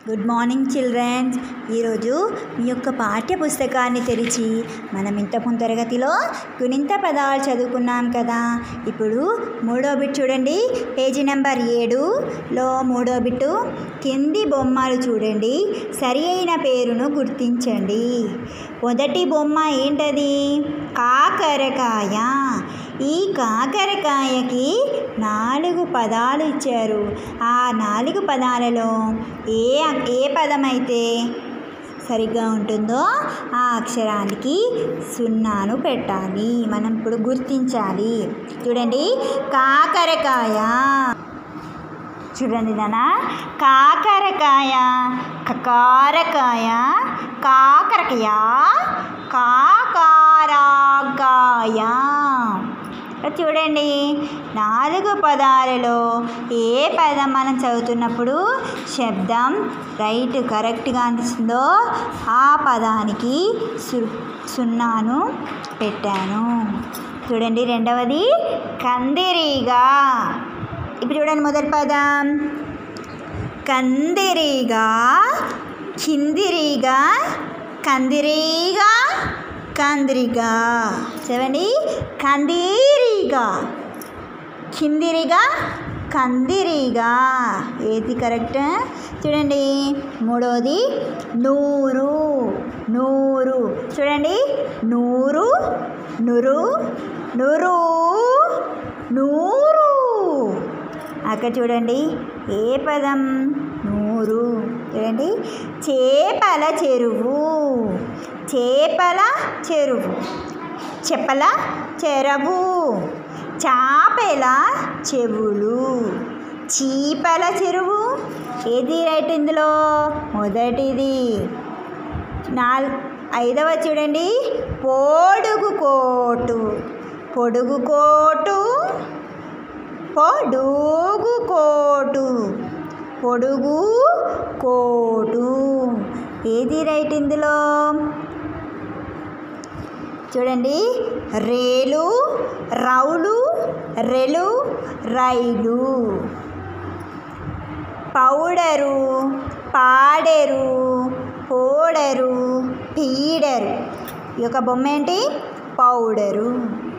good morning children's ఈరోజు మీ యొక్క పాఠ్య పుస్తకాన్ని తెరిచి మనం ఇంతకుముందు తరగతిలో గుణింత పదాలు చదువుకున్నాం కదా ఇప్పుడు మూడో బిట్ చూడండి పేజీ నెంబర్ ఏడులో మూడో బిట్టు కింది బొమ్మలు చూడండి సరి అయిన పేరును గుర్తించండి మొదటి బొమ్మ ఏంటది కాకరకాయ ఈ కాకరకాయకి నాలుగు పదాలు ఇచ్చారు ఆ నాలుగు పదాలలో ఏ ఏ పదం అయితే సరిగ్గా ఉంటుందో ఆ అక్షరానికి సున్నాను పెట్టాలి మనం ఇప్పుడు గుర్తించాలి చూడండి కాకరకాయ చూడండి నాన్న కాకరకాయ కకారకాయ కాకరకాయ కాకారకాయ చూడండి నాలుగు పదాలలో ఏ పదం మనం చదువుతున్నప్పుడు శబ్దం రైట్ కరెక్ట్గా అనిపిస్తుందో ఆ పదానికి సు సున్నాను పెట్టాను చూడండి రెండవది కందిరీగా ఇప్పుడు చూడండి మొదటి పదం కందిరీగా కిందిరీగా కందిరీగా కందిరిగా చూడండి కందిరిగా కిందిరిగా కందిరిగా ఏది కరెక్ట్ చూడండి మూడవది నూరు నూరు చూడండి నూరు నురు నురు నూరు అక్కడ చూడండి ఏ పదం నూరు చూడండి చేపల చెరువు చేపల చెరువు చెప్పల చెరవు చాపెల చెవులు చీపల చెరువు ఏది రైట్ ఇందులో మొదటిది నాలుగు ఐదవ చూడండి పొడుగు కోటు పొడుగు కోటు పొడుగు కోటు పొడుగు కోటు ఏది రైట్ ఇందులో చూడండి రేలు రౌలు రెలు రైలు పౌడరు పాడెరు పోడరు పీడరు ఈ యొక్క బొమ్మ ఏంటి పౌడరు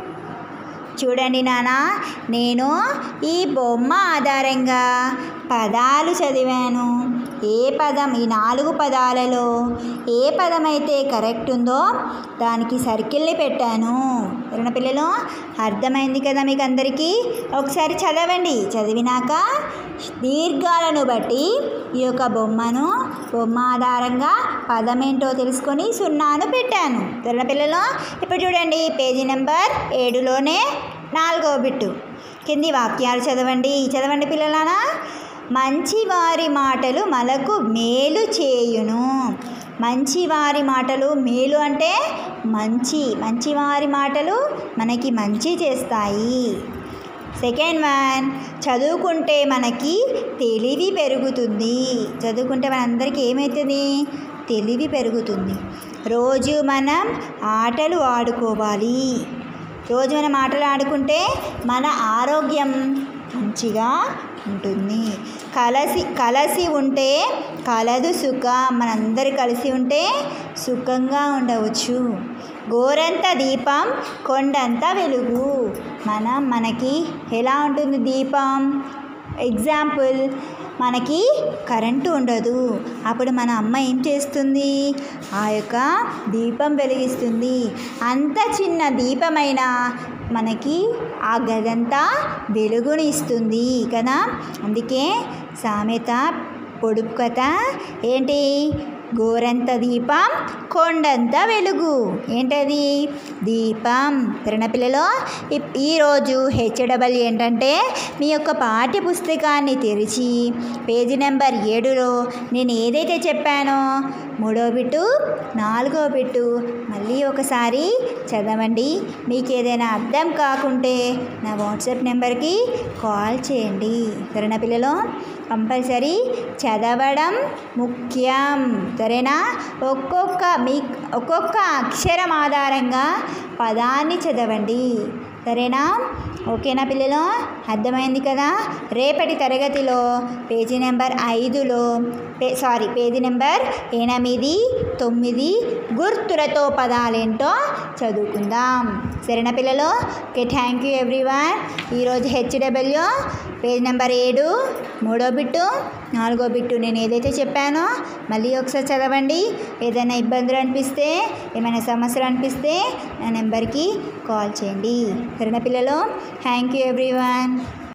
చూడండి నాన్న నేను ఈ బొమ్మ ఆధారంగా పదాలు చదివాను ఏ పదం ఈ నాలుగు పదాలలో ఏ పదం అయితే కరెక్ట్ ఉందో దానికి సర్కిల్ని పెట్టాను ఎవరైనా పిల్లలు అర్థమైంది కదా మీకు అందరికీ ఒకసారి చదవండి చదివినాక దీర్ఘాలను బట్టి ఈ యొక్క బొమ్మను బొమ్మ ఆధారంగా పదం ఏంటో తెలుసుకొని సున్నాను పెట్టాను ఎవరైనా పిల్లలు ఇప్పుడు చూడండి పేజీ నెంబర్ ఏడులోనే నాలుగవ బిట్టు కింది వాక్యాలు చదవండి చదవండి పిల్లలానా మంచివారి మాటలు మనకు మేలు చేయును మంచివారి మాటలు మేలు అంటే మంచి మంచివారి మాటలు మనకి మంచి చేస్తాయి సెకండ్ వన్ చదువుకుంటే మనకి తెలివి పెరుగుతుంది చదువుకుంటే మనందరికీ ఏమవుతుంది తెలివి పెరుగుతుంది రోజు మనం ఆటలు ఆడుకోవాలి రోజు మనం ఆటలు ఆడుకుంటే మన ఆరోగ్యం మంచిగా ఉంటుంది కలసి కలిసి ఉంటే కలదు సుఖ మనందరు కలిసి ఉంటే సుఖంగా ఉండవచ్చు గోరంత దీపం కొండంత వెలుగు మనం మనకి ఎలా ఉంటుంది దీపం ఎగ్జాంపుల్ మనకి కరెంటు ఉండదు అప్పుడు మన అమ్మ ఏం చేస్తుంది ఆ యొక్క దీపం వెలిగిస్తుంది అంత చిన్న దీపమైనా మనకి ఆ గదంతా వెలుగుని ఇస్తుంది కదా అందుకే సామెత పొడుపు కథ ఏంటి గోరంత దీపం కొండంత వెలుగు ఏంటది దీపం పిల్లలు ఈరోజు హెచ్డబల్ ఏంటంటే మీ యొక్క పాఠ్య పుస్తకాన్ని తెరిచి పేజీ నెంబర్ ఏడులో నేను ఏదైతే చెప్పానో మూడో బిట్టు నాలుగో బిట్టు మళ్ళీ ఒకసారి చదవండి మీకు ఏదైనా అర్థం కాకుంటే నా వాట్సాప్ నెంబర్కి కాల్ చేయండి సరేనా పిల్లలు కంపల్సరీ చదవడం ముఖ్యం సరేనా ఒక్కొక్క మీ ఒక్కొక్క అక్షరం ఆధారంగా పదాన్ని చదవండి సరేనా ఓకేనా పిల్లలు అర్థమైంది కదా రేపటి తరగతిలో పేజీ నెంబర్ ఐదులో పే సారీ పేజీ నెంబర్ ఎనిమిది తొమ్మిది గుర్తులతో పదాలేంటో చదువుకుందాం సరేనా పిల్లలు ఓకే థ్యాంక్ యూ ఎవ్రీవన్ ఈరోజు హెచ్డబ్ల్యూ పేజ్ నెంబర్ ఏడు మూడో బిట్టు నాలుగో బిట్టు నేను ఏదైతే చెప్పానో మళ్ళీ ఒకసారి చదవండి ఏదైనా ఇబ్బందులు అనిపిస్తే ఏమైనా సమస్యలు అనిపిస్తే నా నెంబర్కి కాల్ చేయండి సరేనా పిల్లలు థ్యాంక్ యూ ఎవ్రీవన్